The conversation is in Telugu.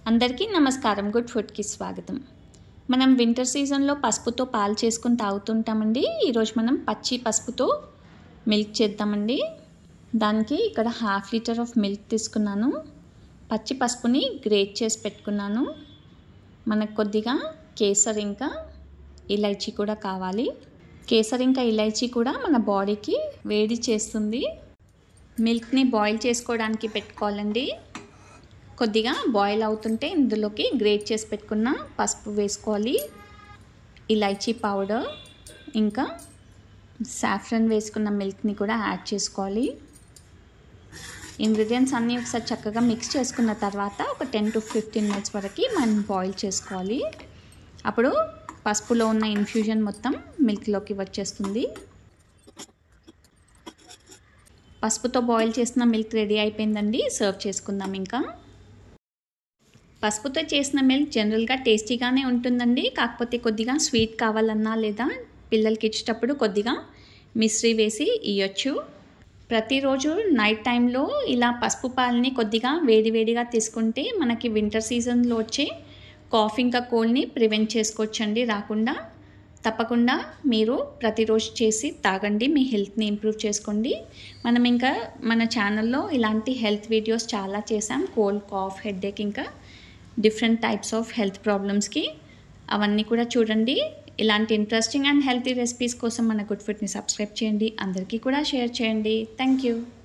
అందరికీ నమస్కారం గుడ్ ఫుడ్కి స్వాగతం మనం వింటర్ సీజన్లో పసుపుతో పాలు చేసుకొని తాగుతుంటామండి ఈరోజు మనం పచ్చి పసుపుతో మిల్క్ చేద్దామండి దానికి ఇక్కడ హాఫ్ లీటర్ ఆఫ్ మిల్క్ తీసుకున్నాను పచ్చి పసుపుని గ్రేట్ చేసి పెట్టుకున్నాను మనకు కొద్దిగా కేసర్ ఇంకా ఇలైచీ కూడా కావాలి కేసర్ ఇంకా ఇలైచీ కూడా మన బాడీకి వేడి చేస్తుంది మిల్క్ని బాయిల్ చేసుకోవడానికి పెట్టుకోవాలండి కొద్దిగా బాయిల్ అవుతుంటే ఇందులోకి గ్రేట్ చేసి పెట్టుకున్న పసుపు వేసుకోవాలి ఇలైచీ పౌడర్ ఇంకా సాఫ్రన్ వేసుకున్న మిల్క్ని కూడా యాడ్ చేసుకోవాలి ఇంగ్రీడియంట్స్ అన్నీ ఒకసారి చక్కగా మిక్స్ చేసుకున్న తర్వాత ఒక టెన్ టు ఫిఫ్టీన్ మినిట్స్ వరకు మనం బాయిల్ చేసుకోవాలి అప్పుడు పసుపులో ఉన్న ఇన్ఫ్యూజన్ మొత్తం మిల్క్లోకి వచ్చేస్తుంది పసుపుతో బాయిల్ చేసిన మిల్క్ రెడీ అయిపోయిందండి సర్వ్ చేసుకుందాం ఇంకా పసుపుతో చేసిన మిల్క్ జనరల్గా టేస్టీగానే ఉంటుందండి కాకపోతే కొద్దిగా స్వీట్ కావాలన్నా లేదా పిల్లలకి ఇచ్చేటప్పుడు కొద్దిగా మిశ్రీ వేసి ఇవ్వచ్చు ప్రతిరోజు నైట్ టైంలో ఇలా పసుపు పాలని కొద్దిగా వేడివేడిగా తీసుకుంటే మనకి వింటర్ సీజన్లో వచ్చే కాఫ్ ఇంకా కోల్డ్ని ప్రివెంట్ చేసుకోవచ్చండి రాకుండా తప్పకుండా మీరు ప్రతిరోజు చేసి తాగండి మీ హెల్త్ని ఇంప్రూవ్ చేసుకోండి మనం ఇంకా మన ఛానల్లో ఇలాంటి హెల్త్ వీడియోస్ చాలా చేసాం కోల్డ్ కాఫ్ హెడ్ఏక్ ఇంకా డిఫరెంట్ టైప్స్ ఆఫ్ హెల్త్ ప్రాబ్లమ్స్కి అవన్నీ కూడా చూడండి ఇలాంటి ఇంట్రెస్టింగ్ అండ్ హెల్తీ రెసిపీస్ కోసం మన గుడ్ ఫుడ్ని సబ్స్క్రైబ్ చేయండి అందరికీ కూడా షేర్ చేయండి థ్యాంక్ యూ